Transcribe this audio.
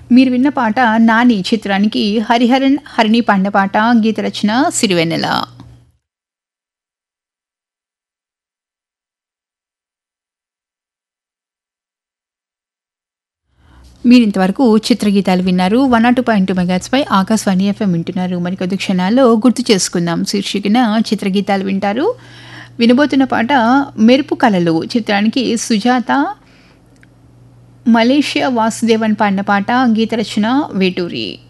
మీరు విన్న పాట నాని చిత్రానికి హరిహరన్ హరిణి పాడిన పాట గీత రచన సిరివెన్నెల మీరు ఇంతవరకు చిత్రగీతాలు విన్నారు one naught two point two మెగాట్స్పై ఆకాశవాణి ఎఫ్ఎం వింటున్నారు మరికొద్ది క్షణాల్లో గుర్తు చేసుకుందాం శీర్షికన చిత్రగీతాలు వింటారు వినబోతున్న పాట మెరుపు కళలు చిత్రానికి సుజాత మలేషియా వాసుదేవన్ పాడిన పాట గీత రచన వేటూరి